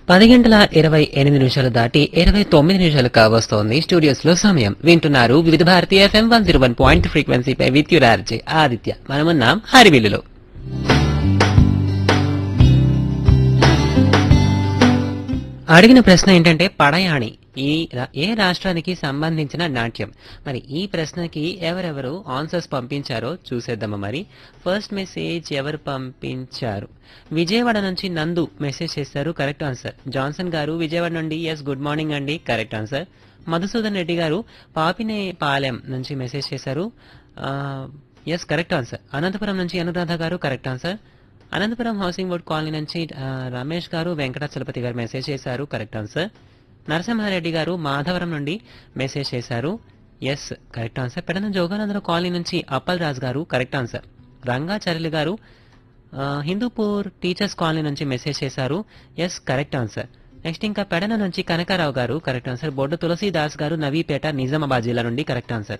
పది గంటల ఇరవై ఎనిమిది నిమిషాలు దాటి ఇరవై తొమ్మిది నిమిషాలు కావస్తోంది స్టూడియోస్ లో సమయం వింటున్నారు Vividha Bharati FM one zero one point ఫ్రీక్వెన్సీపై విద్యురార్జే ఆదిత్య మనమున్నాం హరివిల్లులో అడిగిన ప్రశ్న ఏంటంటే పడయాణి ఈ రా- ఏ రాష్ట్రానికి సంబంధించిన నాట్యం మరి ఈ ప్రశ్నకి ఎవరెవరు ఆన్సర్స్ పంపించారో చూసేద్దామా మరి ఫస్ట్ మెసేజ్ ఎవరు పంపించారు విజయవాడ నుంచి నందు మెసేజ్ చేశారు correct answer Johnson garu Vijayawada నుండి ఎస్ గుడ్ మార్నింగ్ అండి కరెక్ట్ ఆన్సర్ మధుసూదన్ రెడ్డి గారు పాపినే పాలెం నుంచి మెసేజ్ చేశారు ఎస్ కరెక్ట్ ఆన్సర్ అనంతపురం నుంచి Anuradha garu correct answer Anantapur housing board colony నుంచి ఆ, రమేష్ గారు వెంకటాచలపతి గారు మెసేజ్ చేశారు కరెక్ట్ ఆన్సర్ నరసింహారెడ్డి గారు మాధవరం నుండి మెసేజ్ చేశారు yes correct answer Pedana Joganandarao colony నుంచి అప్పల్ రాజ్ గారు కరెక్ట్ ఆన్సర్ రంగాచార్యులు గారు ఆ, హిందూపూర్ టీచర్స్ కాలనీ నుంచి మెసేజ్ చేశారు ఎస్ కరెక్ట్ ఆన్సర్ నెక్స్ట్ ఇంకా పెడన నుంచి కనకారావు గారు కరెక్ట్ ఆన్సర్ బొడ్డు తులసీదాస్ గారు నవీపేట నిజామాబాద్ జిల్లా నుండి కరెక్ట్ ఆన్సర్